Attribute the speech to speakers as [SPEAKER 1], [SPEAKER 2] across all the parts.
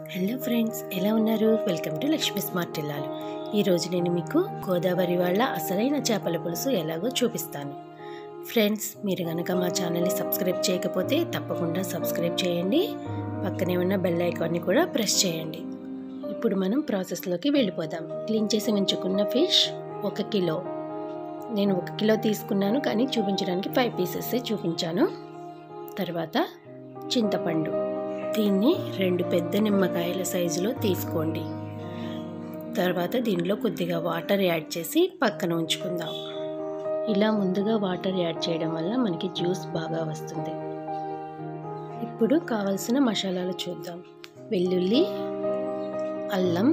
[SPEAKER 1] hello friends ఎలా ఉన్నారు welcome to Lakshmi smart ఇల్లాలు ఈరోజు నేను మీకు గోదావరి వాళ్ళ అసలైన చేపల పులుసు ఎలాగో చూపిస్తాను ఫ్రెండ్స్ మీరు కనుక మా ఛానల్ని సబ్స్క్రైబ్ చేయకపోతే తప్పకుండా సబ్స్క్రైబ్ చేయండి పక్కనే ఉన్న బెల్ ఐకాన్ని కూడా ప్రెస్ చేయండి ఇప్పుడు మనం ప్రాసెస్లోకి వెళ్ళిపోదాం క్లీన్ చేసి ఉంచుకున్న ఫిష్ ఒక కిలో నేను ఒక కిలో తీసుకున్నాను కానీ చూపించడానికి ఫైవ్ పీసెస్ చూపించాను తర్వాత చింతపండు దీన్ని రెండు పెద్ద నిమ్మకాయల సైజులో తీసుకోండి తర్వాత దీనిలో కొద్దిగా వాటర్ యాడ్ చేసి పక్కన ఉంచుకుందాం ఇలా ముందుగా వాటర్ యాడ్ చేయడం వల్ల మనకి జ్యూస్ బాగా వస్తుంది ఇప్పుడు కావలసిన మసాలాలు చూద్దాం వెల్లుల్లి అల్లం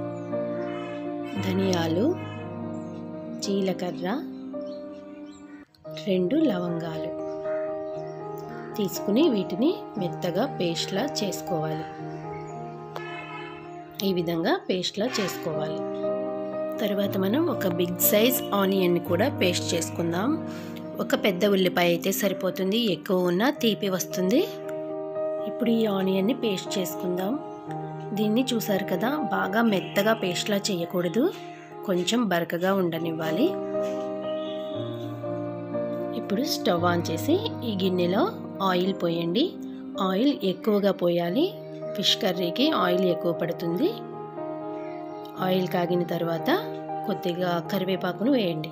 [SPEAKER 1] ధనియాలు జీలకర్ర రెండు లవంగాలు తీసుకుని వీటిని మెత్తగా పేస్ట్లా చేసుకోవాలి ఈ విధంగా పేస్ట్లా చేసుకోవాలి తర్వాత మనం ఒక బిగ్ సైజ్ ఆనియన్ని కూడా పేస్ట్ చేసుకుందాం ఒక పెద్ద ఉల్లిపాయ అయితే సరిపోతుంది ఎక్కువ ఉన్న తీపి వస్తుంది ఇప్పుడు ఈ ఆనియన్ని పేస్ట్ చేసుకుందాం దీన్ని చూసారు కదా బాగా మెత్తగా పేస్ట్లా చేయకూడదు కొంచెం బరకగా ఉండనివ్వాలి ఇప్పుడు స్టవ్ ఆన్ చేసి ఈ గిన్నెలో ఆయిల్ పోయండి ఆయిల్ ఎక్కువగా పోయాలి ఫిష్ కర్రీకి ఆయిల్ ఎక్కువ పడుతుంది ఆయిల్ కాగిన తర్వాత కొద్దిగా కరివేపాకును వేయండి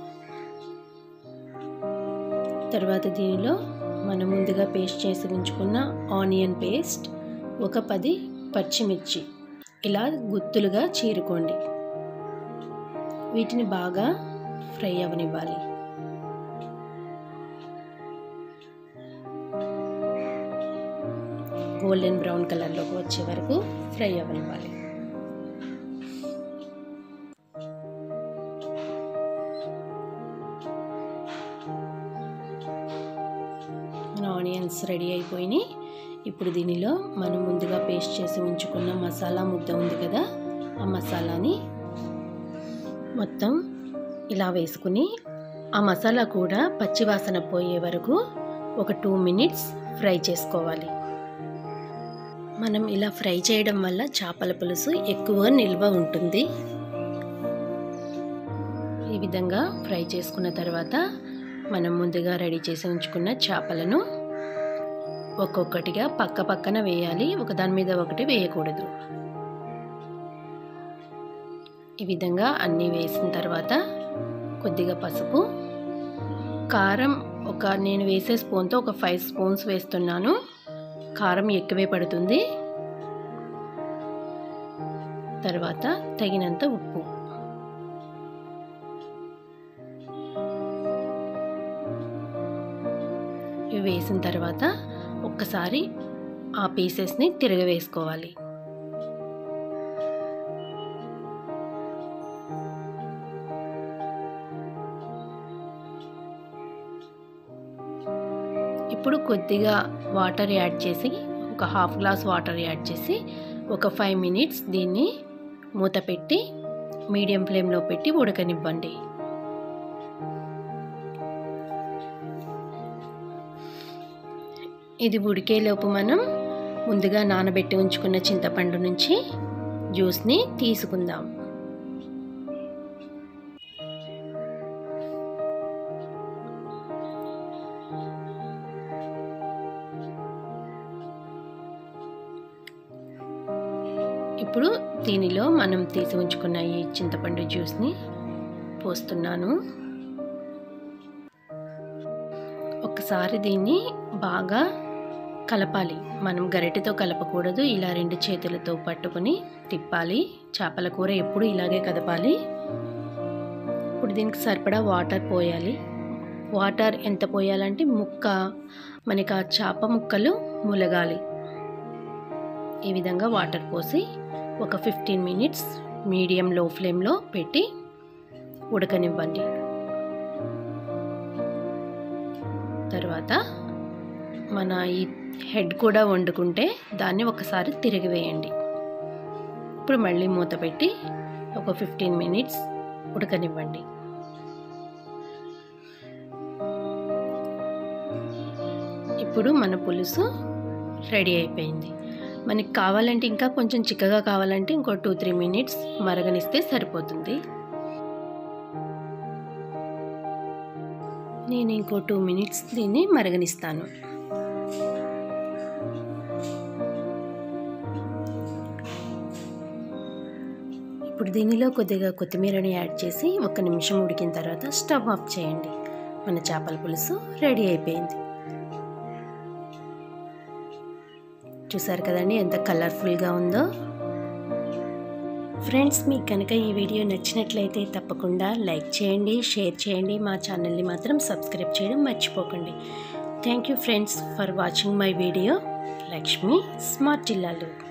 [SPEAKER 1] తర్వాత దీనిలో మనం ముందుగా పేస్ట్ చేసి ఉంచుకున్న ఆనియన్ పేస్ట్ ఒక పది పచ్చిమిర్చి ఇలా గుత్తులుగా చీరుకోండి వీటిని బాగా ఫ్రై అవనివ్వాలి గోల్డెన్ బ్రౌన్ కలర్లోకి వచ్చే వరకు ఫ్రై అవ్వనివ్వాలి మన ఆనియన్స్ రెడీ అయిపోయినాయి ఇప్పుడు దీనిలో మనం ముందుగా పేస్ట్ చేసి ఉంచుకున్న మసాలా ముద్ద ఉంది కదా ఆ మసాలాని మొత్తం ఇలా వేసుకుని ఆ మసాలా కూడా పచ్చివాసన పోయే వరకు ఒక టూ మినిట్స్ ఫ్రై చేసుకోవాలి మనం ఇలా ఫ్రై చేయడం వల్ల చేపల పులుసు ఎక్కువ నిల్వ ఉంటుంది ఈ విధంగా ఫ్రై చేసుకున్న తర్వాత మనం ముందుగా రెడీ చేసి ఉంచుకున్న చేపలను ఒక్కొక్కటిగా పక్క పక్కన వేయాలి ఒకదాని మీద ఒకటి వేయకూడదు ఈ విధంగా అన్నీ వేసిన తర్వాత కొద్దిగా పసుపు కారం ఒక నేను వేసే స్పూన్తో ఒక ఫైవ్ స్పూన్స్ వేస్తున్నాను కారం ఎక్కువే పడుతుంది తర్వాత తగినంత ఉప్పు ఇవి వేసిన తర్వాత ఒక్కసారి ఆ పీసెస్ని తిరగవేసుకోవాలి ఇప్పుడు కొద్దిగా వాటర్ యాడ్ చేసి ఒక హాఫ్ గ్లాస్ వాటర్ యాడ్ చేసి ఒక ఫైవ్ మినిట్స్ దీన్ని మూత పెట్టి మీడియం ఫ్లేమ్లో పెట్టి ఉడకనివ్వండి ఇది ఉడికేలోపు మనం ముందుగా నానబెట్టి ఉంచుకున్న చింతపండు నుంచి జ్యూస్ని తీసుకుందాం ఇప్పుడు దీనిలో మనం తీసి ఉంచుకున్న ఈ చింతపండు జ్యూస్ని పోస్తున్నాను ఒకసారి దీన్ని బాగా కలపాలి మనం గరిటెతో కలపకూడదు ఇలా రెండు చేతులతో పట్టుకుని తిప్పాలి చేపల కూర ఎప్పుడు ఇలాగే కదపాలి ఇప్పుడు దీనికి సరిపడా వాటర్ పోయాలి వాటర్ ఎంత పోయాలంటే ముక్క మనకి ఆ చేప ముక్కలు ములగాలి ఈ విధంగా వాటర్ పోసి ఒక ఫిఫ్టీన్ మినిట్స్ మీడియం లో ఫ్లేమ్లో పెట్టి ఉడకనివ్వండి తర్వాత మన ఈ హెడ్ కూడా వండుకుంటే దాన్ని ఒకసారి తిరిగివేయండి ఇప్పుడు మళ్ళీ మూత పెట్టి ఒక ఫిఫ్టీన్ మినిట్స్ ఉడకనివ్వండి ఇప్పుడు మన పులుసు రెడీ అయిపోయింది మనకి కావాలంటే ఇంకా కొంచెం చిక్కగా కావాలంటే ఇంకో టూ త్రీ మినిట్స్ మరగనిస్తే సరిపోతుంది నేను ఇంకో టూ మినిట్స్ దీన్ని మరగనిస్తాను ఇప్పుడు దీనిలో కొద్దిగా కొత్తిమీరని యాడ్ చేసి ఒక నిమిషం ఉడికిన తర్వాత స్టవ్ ఆఫ్ చేయండి మన చేపల పులుసు రెడీ అయిపోయింది చూసారు కదండి ఎంత కలర్ఫుల్గా ఉందో ఫ్రెండ్స్ మీకు కనుక ఈ వీడియో నచ్చినట్లయితే తప్పకుండా లైక్ చేయండి షేర్ చేయండి మా ఛానల్ని మాత్రం సబ్స్క్రైబ్ చేయడం మర్చిపోకండి thank you friends for watching my video Lakshmi smart జిల్లాలు